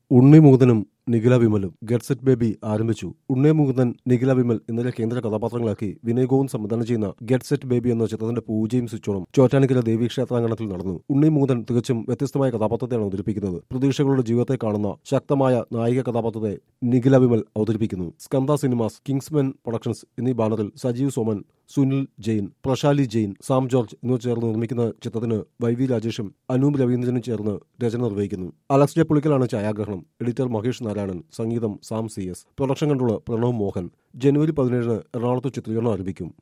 ഉണ്ണി മുകുന്ദനും നിഖില വിമലും get set baby ആരംഭിച്ചു ഉണ്ണി മുകുന്ദൻ നിഖില വിമൽ ഇന്നലെ കേന്ദ്ര കഥാപാത്രങ്ങളാക്കി വിനയ് ഗോവിന്ദ് സംവിധാനം ചെയ്യുന്ന ഗെറ്റ് സെറ്റ് ബേബി എന്ന ചിത്രത്തിന്റെ പൂജയും സ്വിച്ചോണും ചോറ്റാനിക്കര ദേവീക്ഷേത്രാങ്കണത്തിൽ നടന്നു ഉണ്ണി മുകുന്ദൻ തികച്ചും വ്യത്യസ്തമായ കഥാപാത്രത്തെയാണ് അവതരിപ്പിക്കുന്നത് പ്രതീക്ഷകളുടെ ജീവിതത്തെ കാണുന്ന ശക്തമായ നായിക കഥാപാത്രത്തെ നിഖില വിമൽ അവതരിപ്പിക്കുന്നു സ്കന്ദ സിനിമാസ് കിങ്സ്മെൻ പ്രൊഡക്ഷൻസ് എന്നീ ബാനറിൽ സജീവ് സോമൻ സുനിൽ ജെയിൻ പ്രശാലി ജെയിൻ സാം ജോർജ് എന്നിവർ ചേർന്ന് നിർമ്മിക്കുന്ന ചിത്രത്തിന് വൈ വി രാജേഷും അനൂപ് രവീന്ദ്രനും ചേർന്ന് രചന നിർവഹിക്കുന്നു അലക്സ് ജെ പുളിക്കലാണ് ഛായാഗ്രഹണം എഡിറ്റർ മഹേഷ് നാരായണൻ സംഗീതം Sam C S production controller Pranav Mohan ജനുവരി പതിനേഴിന് എറണാകുളത്ത് ചിത്രീകരണം ആരംഭിക്കും